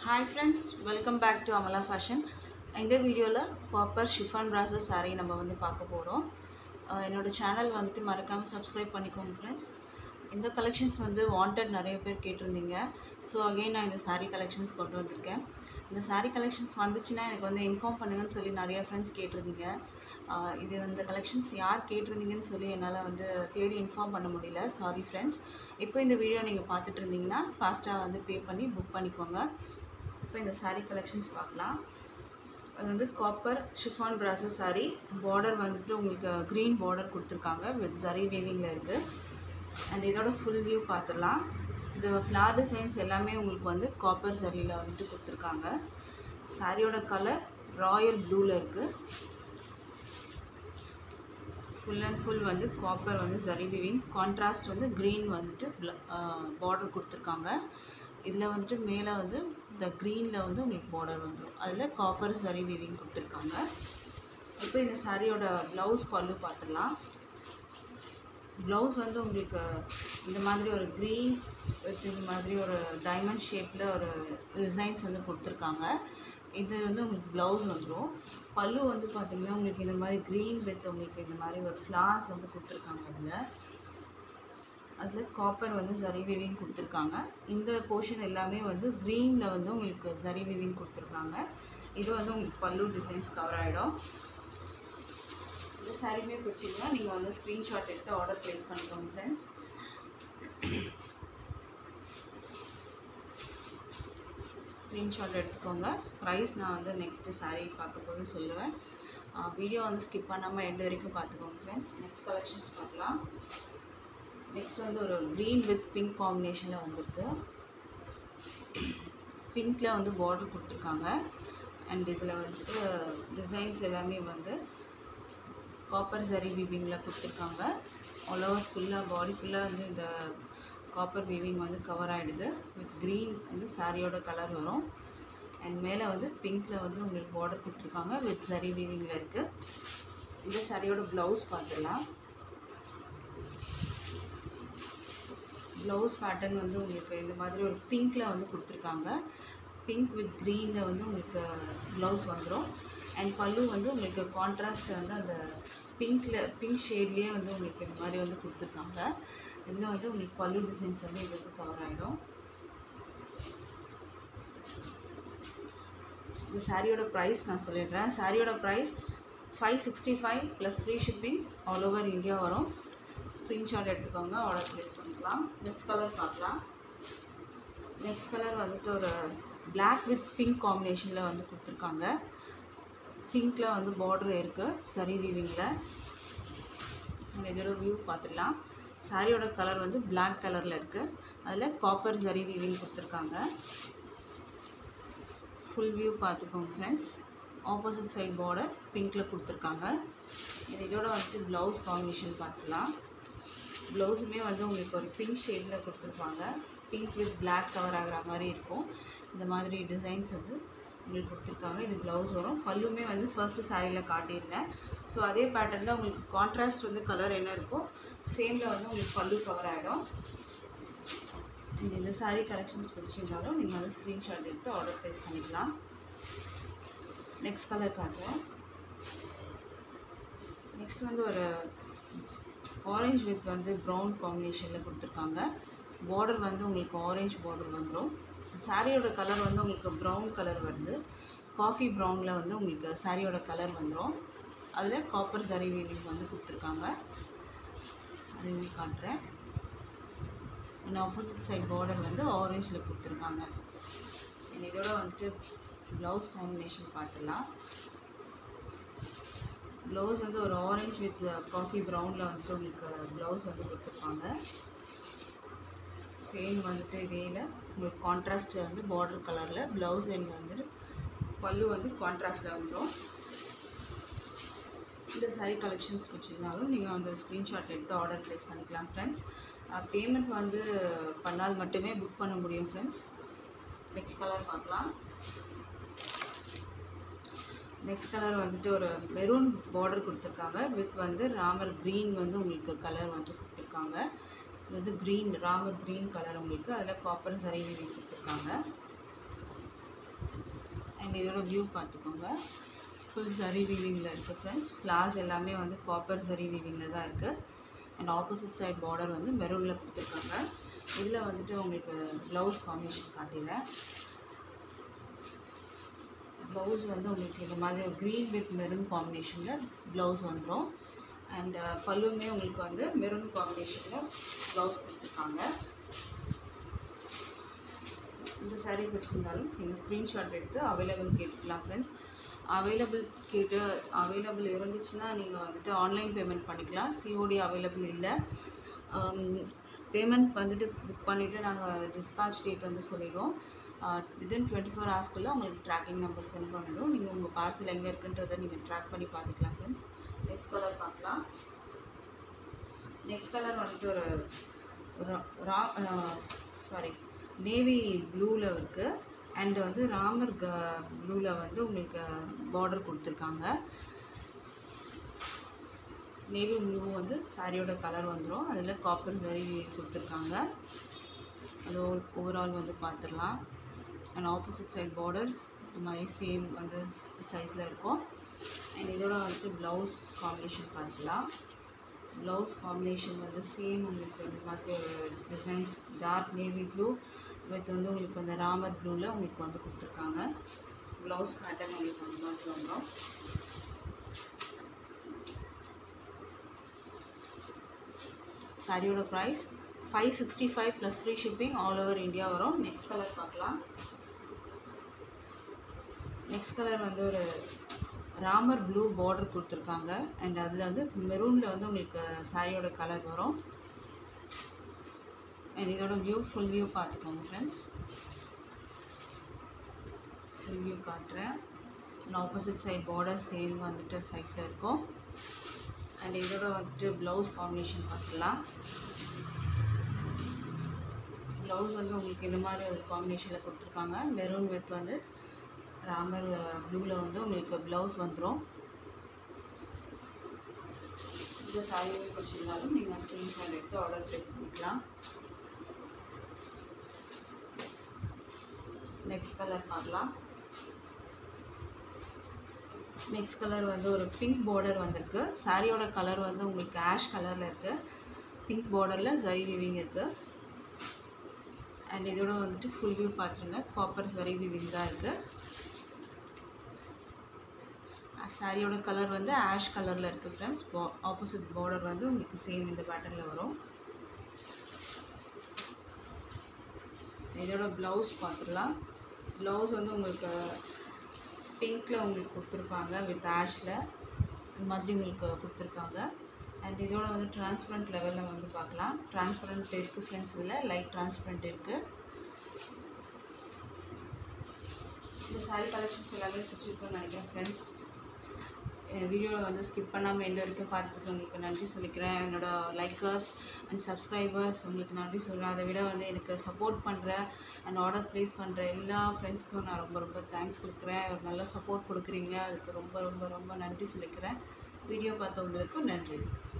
hi friends welcome back to Amala fashion இந்த வீடியோவில் copper chiffon பிராசோ saree நம்ம வந்து பார்க்க போகிறோம் என்னோட சேனல் வந்துட்டு மறக்காமல் சப்ஸ்கிரைப் பண்ணிக்கோங்க ஃப்ரெண்ட்ஸ் இந்த கலெக்ஷன்ஸ் வந்து வாண்டட் நிறைய பேர் கேட்டிருந்தீங்க ஸோ அகைன் நான் இந்த saree கலெக்ஷன்ஸ் கொண்டு வந்திருக்கேன் இந்த saree கலெக்ஷன்ஸ் வந்துச்சுன்னா எனக்கு வந்து இன்ஃபார்ம் பண்ணுங்கன்னு சொல்லி நிறைய ஃப்ரெண்ட்ஸ் கேட்டிருந்தீங்க ஆஹ் இது இந்த கலெக்ஷன்ஸ் யார் கேட்டிருந்தீங்கன்னு சொல்லி என்னால் வந்து தேடி இன்ஃபார்ம் பண்ண முடியல சாரி ஃப்ரெண்ட்ஸ் இப்போ இந்த வீடியோ நீங்கள் பார்த்துட்டு இருந்தீங்கன்னா ஃபாஸ்ட்டாக வந்து பே பண்ணி புக் பண்ணிக்கோங்க இப்போ இந்த saree கலெக்ஷன்ஸ் பார்க்கலாம் அது வந்து காப்பர் ஷிஃபான் பிராசோ saree பார்டர் வந்துட்டு உங்களுக்கு க்ரீன் பார்டர் கொடுத்துருக்காங்க வித் ஜரி வேவிங்கில் இருக்குது அண்ட் இதோட ஃபுல் வியூ பார்த்துடலாம் இந்த ஃப்ளார் டிசைன்ஸ் எல்லாமே உங்களுக்கு வந்து காப்பர் சரியில் வந்துட்டு கொடுத்துருக்காங்க சாரியோட கலர் ராயல் ப்ளூவில் இருக்குது ஃபுல் அண்ட் ஃபுல் வந்து காப்பர் வந்து சரி வீவிங் கான்ட்ராஸ்ட் வந்து க்ரீன் வந்துட்டு பார்டர் கொடுத்துருக்காங்க இதில் வந்துட்டு மேலே வந்து இந்த க்ரீனில் வந்து உங்களுக்கு பார்டர் வந்துடும் அதில் காப்பர் சரி வீவிங் கொடுத்துருக்காங்க இப்போ இந்த சாரியோட ப்ளவுஸ் பல்லு பார்த்துடலாம் ப்ளவுஸ் வந்து உங்களுக்கு இந்த மாதிரி ஒரு க்ரீன் வித் இந்த மாதிரி ஒரு டைமண்ட் ஷேப்பில் ஒரு டிசைன்ஸ் வந்து கொடுத்துருக்காங்க இது வந்து உங்களுக்கு ப்ளவுஸ் வந்துடும் பல்லு வந்து பார்த்திங்கன்னா உங்களுக்கு இந்த மாதிரி க்ரீன் வித் உங்களுக்கு இந்த மாதிரி ஒரு ஃப்ளார்ஸ் வந்து கொடுத்துருக்காங்க அதில் அதில் காப்பர் வந்து ஜரி வீவிங் கொடுத்துருக்காங்க இந்த போர்ஷன் எல்லாமே வந்து க்ரீனில் வந்து உங்களுக்கு ஜரி வீவிங் கொடுத்துருக்காங்க இது வந்து உங்களுக்கு பல்லு டிசைன்ஸ் கவர் ஆகிடும் இந்த சாரியுமே பிடிச்சிங்கன்னா நீங்கள் வந்து ஸ்க்ரீன்ஷாட் எடுத்து ஆர்டர் ப்ளேஸ் பண்ணிக்கோங்க ஃப்ரெண்ட்ஸ் ஸ்க்ரீன்ஷாட் எடுத்துக்கோங்க ப்ரைஸ் நான் வந்து நெக்ஸ்ட்டு saree பார்க்க போது சொல்லுவேன் வீடியோ வந்து ஸ்கிப் பண்ணாமல் எண்டு வரைக்கும் பார்த்துக்கோங்க ஃப்ரெண்ட்ஸ் நெக்ஸ்ட் கலெக்ஷன்ஸ் பார்க்கலாம் நெக்ஸ்ட் வந்து ஒரு க்ரீன் வித் பிங்க் காம்பினேஷனில் வந்திருக்கு பிங்க்கில் வந்து பார்டர் கொடுத்துருக்காங்க அண்ட் இதில் வந்துட்டு டிசைன்ஸ் எல்லாமே வந்து காப்பர் சரி வீவிங்கில் கொடுத்துருக்காங்க ஆல் ஓவர் ஃபுல்லாக பாடி ஃபுல்லாக வந்து இந்த காப்பர் வீவிங் வந்து கவர் ஆகிடுது வித் க்ரீன் வந்து சாரியோட கலர் வரும் அண்ட் மேலே வந்து பிங்க்கில் வந்து உங்களுக்கு பார்டர் கொடுத்துருக்காங்க வித் சரி வீவிங்கில் இருக்குது இந்த சாரியோட ப்ளவுஸ் பார்த்துடலாம் ப்ளவுஸ் பேட்டர்ன் வந்து உங்களுக்கு இந்த மாதிரி ஒரு பிங்க்கில் வந்து கொடுத்துருக்காங்க பிங்க் வித் க்ரீனில் வந்து உங்களுக்கு ப்ளவுஸ் வந்துடும் அண்ட் பல்லு வந்து உங்களுக்கு கான்ட்ராஸ்ட் வந்து அந்த பிங்க்கில் பிங்க் ஷேட்லேயே வந்து உங்களுக்கு இந்த மாதிரி வந்து கொடுத்துருக்காங்க இதில் வந்து உங்களுக்கு பல்லு டிசைன்ஸ் வந்து இது வந்து கவர் ஆகிடும் இந்த சாரியோட ப்ரைஸ் நான் சொல்லிடுறேன் சாரியோட price five sixty five plus free shipping all over India வரும் ஸ்க்ரீன்ஷாட் எடுத்துக்கோங்க ஆர்டர் ப்ளேஸ் பண்ணிக்கலாம் நெக்ஸ்ட் கலர் பார்க்கலாம் நெக்ஸ்ட் கலர் வந்துட்டு ஒரு பிளாக் வித் பிங்க் காம்பினேஷனில் வந்து கொடுத்துருக்காங்க பிங்க்கில் வந்து பார்டர் இருக்குது சரி வீவிங்கில் இதோட வியூ பார்த்துடலாம் சாரியோட கலர் வந்து பிளாக் கலரில் இருக்குது அதில் காப்பர் சரி வீவிங் கொடுத்துருக்காங்க ஃபுல் வியூ பார்த்துக்கோங்க ஃப்ரெண்ட்ஸ் ஆப்போசிட் சைட் பார்டர் பிங்க்கில் கொடுத்துருக்காங்க இது இதோட வந்துட்டு ப்ளவுஸ் காம்பினேஷன் பார்த்துக்கலாம் ப்ளவுஸுமே வந்து உங்களுக்கு ஒரு பிங்க் ஷேடில் கொடுத்துருப்பாங்க பிங்க் வித் பிளாக் கவர் ஆகிற மாதிரி இருக்கும் இந்த மாதிரி டிசைன்ஸ் வந்து உங்களுக்கு கொடுத்துருக்காங்க இது ப்ளவுஸ் வரும் பல்லுமே வந்து ஃபர்ஸ்ட்டு சாரியில் காட்டியிருந்தேன் ஸோ அதே பேட்டர்னில் உங்களுக்கு கான்ட்ராஸ்ட் வந்து கலர் என்ன இருக்கோ சேமில் வந்து உங்களுக்கு பல்லு கவர் ஆகிடும் இந்த சாரீ கலெக்ஷன்ஸ் பிடிச்சிருந்தாலும் நீங்கள் வந்து ஸ்க்ரீன்ஷாட் எடுத்து ஆர்டர் ப்ளேஸ் பண்ணிக்கலாம் நெக்ஸ்ட் கலர் காட்டுறேன் நெக்ஸ்ட் வந்து ஒரு ஆரஞ்ச் வித் வந்து ப்ரௌன் காம்பினேஷனில் கொடுத்துருக்காங்க பார்டர் வந்து உங்களுக்கு ஆரஞ்ச் பார்டர் வந்துடும் சாரியோட கலர் வந்து உங்களுக்கு ப்ரௌன் கலர் வருது காஃபி ப்ரௌனில் வந்து உங்களுக்கு சாரியோட கலர் வந்துடும் அதில் காப்பர் சரி வீவிங் வந்து கொடுத்துருக்காங்க அதையும் காட்டுறேன் அண்ட் ஆப்போசிட் சைட் பார்டர் வந்து ஆரஞ்சில் கொடுத்துருக்காங்க இதோட வந்துட்டு ப்ளவுஸ் காம்பினேஷன் பார்த்துடலாம் ப்ளவுஸ் வந்து ஒரு ஆரஞ்ச் வித் காஃபி ப்ரௌனில் வந்துட்டு உங்களுக்கு ப்ளவுஸ் வந்து கொடுத்துருப்பாங்க சேம் வந்துட்டு இதேல உங்களுக்கு கான்ட்ராஸ்ட் வந்து பார்டர் கலரில் ப்ளவுஸ் எண்ட் வந்துட்டு பல்லு வந்து கான்ட்ராஸ்டில் வந்துடும் இந்த சாரீ கலெக்ஷன்ஸ் பிடிச்சிருந்தாலும் நீங்கள் வந்து ஸ்க்ரீன்ஷாட் எடுத்து ஆர்டர் ப்ளேஸ் பண்ணிக்கலாம் ஃப்ரெண்ட்ஸ் பேமெண்ட் வந்து பண்ணால் மட்டுமே புக் பண்ண முடியும் ஃப்ரெண்ட்ஸ் நெக்ஸ்ட் கலர் பார்க்கலாம் நெக்ஸ்ட் கலர் வந்துட்டு ஒரு மெரூன் பார்டர் கொடுத்துருக்காங்க வித் வந்து ராமர் க்ரீன் வந்து உங்களுக்கு கலர் வந்து கொடுத்துருக்காங்க இது வந்து க்ரீன் ராமர் க்ரீன் கலர் உங்களுக்கு அதில் காப்பர் சரி கொடுத்துருக்காங்க அண்ட் இதோட வியூ பார்த்துக்கோங்க ஃபுல் சரி வீவிங்கில் இருக்குது ஃப்ரெண்ட்ஸ் ஃப்ளார்ஸ் எல்லாமே வந்து காப்பர் சரி வீவிங்கில் தான் இருக்குது அண்ட் ஆப்போசிட் சைட் பார்டர் வந்து மெரூனில் கொடுத்துருக்காங்க இதில் வந்துட்டு உங்களுக்கு ப்ளவுஸ் காம்பினேஷன் காட்டிடுறேன் ப்ளவுஸ் வந்து உங்களுக்கு இந்த மாதிரி க்ரீன் வித் மெரூன் காம்பினேஷனில் ப்ளவுஸ் வந்துடும் அண்ட் பல்லுமே உங்களுக்கு வந்து மெரூன் காம்பினேஷனில் ப்ளவுஸ் கொடுத்துருக்காங்க இந்த saree பிடிச்சிருந்தாலும் நீங்கள் ஸ்க்ரீன்ஷாட் எடுத்து அவைலபிள் கேட்டுக்கலாம் ஃப்ரெண்ட்ஸ் அவைலபிள் கேட்டு அவைலபிள் இருந்துச்சுன்னா நீங்கள் வந்துட்டு ஆன்லைன் பேமெண்ட் பண்ணிக்கலாம் சிஓடி அவைலபிள் இல்லை பேமெண்ட் வந்துட்டு புக் பண்ணிவிட்டு நாங்கள் டிஸ்பேச் டேட் வந்து சொல்லிடுவோம் வித்தின் டுவெண்ட்டி ஃபோர் ஹவர்ஸ்க்குள்ளே உங்களுக்கு ட்ராக்கிங் நம்பர் சென்ட் பண்ணிவிடும் நீங்கள் உங்கள் பார்சல் எங்கே இருக்குன்றதை நீங்கள் ட்ராக் பண்ணி பார்த்துக்கலாம் ஃப்ரெண்ட்ஸ் நெக்ஸ்ட் கலர் பார்க்கலாம் நெக்ஸ்ட் கலர் வந்துட்டு ஒரு ரா- ரா சாரி நேவி ப்ளூவில் இருக்குது அண்ட் வந்து ராமர் க ப்ளூவில் வந்து உங்களுக்கு பார்டர் கொடுத்துருக்காங்க நேவி ப்ளூ வந்து சாரியோட கலர் வந்துடும் அதில் காப்பர் சரி கொடுத்துருக்காங்க அது ஓவரால் வந்து பார்த்துடலாம் அண்ட் ஆப்போசிட் சைட் பார்டர் இந்த மாதிரி சேம் வந்து சைஸில் இருக்கும் அண்ட் இதோட வந்துட்டு ப்ளவுஸ் காம்பினேஷன் பார்த்துக்கலாம் ப்ளவுஸ் காம்பினேஷன் வந்து சேம் உங்களுக்கு இந்த மாதிரி ஒரு designs dark navy blue with வந்து உங்களுக்கு அந்த ராமர் ப்ளூவில் உங்களுக்கு வந்து கொடுத்துருக்காங்க ப்ளவுஸ் பேட்டர்ன் உங்களுக்கு அந்த மாதிரி வந்துடும் சாரியோட price five sixty five plus free shipping all over India வரும் நெக்ஸ்ட் கலர் பார்க்கலாம் நெக்ஸ்ட் கலர் வந்து ஒரு ராமர் ப்ளூ பார்டர் கொடுத்துருக்காங்க அண்ட் அதில் வந்து மெரூனில் வந்து உங்களுக்கு சாரியோட கலர் வரும் அண்ட் இதோட வியூ ஃபுல் வியூ பார்த்துக்கோங்க ஃப்ரெண்ட்ஸ் ஃபுல் வியூ காட்டுறேன் and opposite side border same வந்துட்டு சைஸில் இருக்கும் அண்ட் இதோட வந்துட்டு ப்ளவுஸ் காம்பினேஷன் பார்க்கலாம் ப்ளவுஸ் வந்து உங்களுக்கு இந்த மாதிரி ஒரு காம்பினேஷனில் கொடுத்துருக்காங்க மெரூன் வித் வந்து ராமர் ப்ளூவில் வந்து உங்களுக்கு ப்ளவுஸ் வந்துடும் இந்த சாரி பிடிச்சிருந்தாலும் நீங்கள் ஸ்க்ரீன்ஷாட் எடுத்து ஆர்டர் ப்ளேஸ் பண்ணிக்கலாம் நெக்ஸ்ட் கலர் பார்க்கலாம் நெக்ஸ்ட் கலர் வந்து ஒரு பிங்க் பார்டர் வந்திருக்கு சாரியோட கலர் வந்து உங்களுக்கு ஆஷ் கலரில் இருக்குது பிங்க் பார்டரில் சரி வீவிங் இருக்குது அண்ட் இதோட வந்துட்டு ஃபுல் வியூ பார்த்துருங்க காப்பர் சரி வீவிங் தான் இருக்குது சாரியோட கலர் வந்து ஆஷ் கலரில் இருக்குது ஃப்ரெண்ட்ஸ் பா ஆப்போசிட் பார்டர் வந்து உங்களுக்கு சேம் இந்த பேட்டர்னில் வரும் இதோட ப்ளவுஸ் பார்த்துடலாம் ப்ளவுஸ் வந்து உங்களுக்கு பிங்க்கில் உங்களுக்கு கொடுத்துருப்பாங்க வித் ஆஷில் இந்த மாதிரி உங்களுக்கு கொடுத்துருக்காங்க அண்ட் இதோட வந்து டிரான்ஸ்பரண்ட் லெவலில் வந்து பார்க்கலாம் டிரான்ஸ்பரண்ட் இருக்குது ஃப்ரெண்ட்ஸ் இதில் லைட் டிரான்ஸ்பரண்ட் இருக்குது இந்த சாரீ கலெக்ஷன்ஸ் எல்லாமே பிடிச்சிருக்குன்னு நினைக்கிறேன் ஃப்ரெண்ட்ஸ் என் வீடியோவை வந்து ஸ்கிப் பண்ணாமல் எந்த வரைக்கும் பார்த்ததுக்கு உங்களுக்கு நன்றி சொல்லிக்கிறேன் என்னோட லைக்கர்ஸ் அண்ட் சப்ஸ்கிரைபர்ஸ் உங்களுக்கு நன்றி சொல்கிறேன் அதை விட வந்து எனக்கு சப்போர்ட் பண்ணுற அண்ட் ஆர்டர் ப்ளேஸ் பண்ணுற எல்லா ஃப்ரெண்ட்ஸ்க்கும் நான் ரொம்ப ரொம்ப தேங்க்ஸ் கொடுக்குறேன் ஒரு நல்ல சப்போர்ட் கொடுக்குறீங்க அதுக்கு ரொம்ப ரொம்ப ரொம்ப நன்றி சொல்லிக்கிறேன் வீடியோ பார்த்தவங்களுக்கும் நன்றி